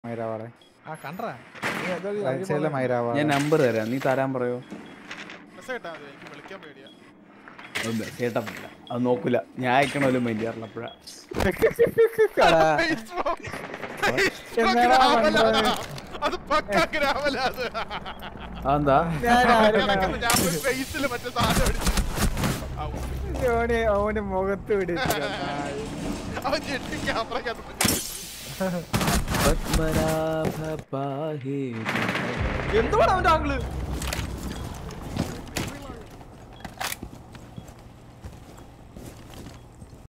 മൈരാവാടെ ആ കണ്ടറാ നീ ഏതോ ഒരു റൈറ്റ് സൈഡിലെ വഴി മൈരാവാടെ ഞാൻ നമ്പർ തരാം നീ തരാൻ പറയോ മെസ്സേജ് ഇട്ടാ മതി എനിക്ക് വിളിക്കാൻ പേടിയാ കേട്ടപ്പില്ല അത് നോക്കൂല ഞാൻ അയക്കണമല്ലോ മൈൻഡ് ചെയ്യാറില്ല അപ്പോഴാ Facebook. എന്നാടാ ഗ്രാമലാ. മണ്ടേ? അത് പക്ക ഗ്രാമലാ അത്. അതെന്താ ഞാൻ ആരും കിടക്കുന്ന ഞാൻ പോയി ഫേസിൽ മറ്റേ സാധനം അടിച്ചു ഔ. ഓന് ഓന് മുഖത്ത് പിടിച്ചു അവൻ ഞെട്ടി ക്യാമറക്കകത്ത് പറ്റി. പത്മനാഭ പാഹേ എന്തുവാണ് അവന്റെ ആംഗിള്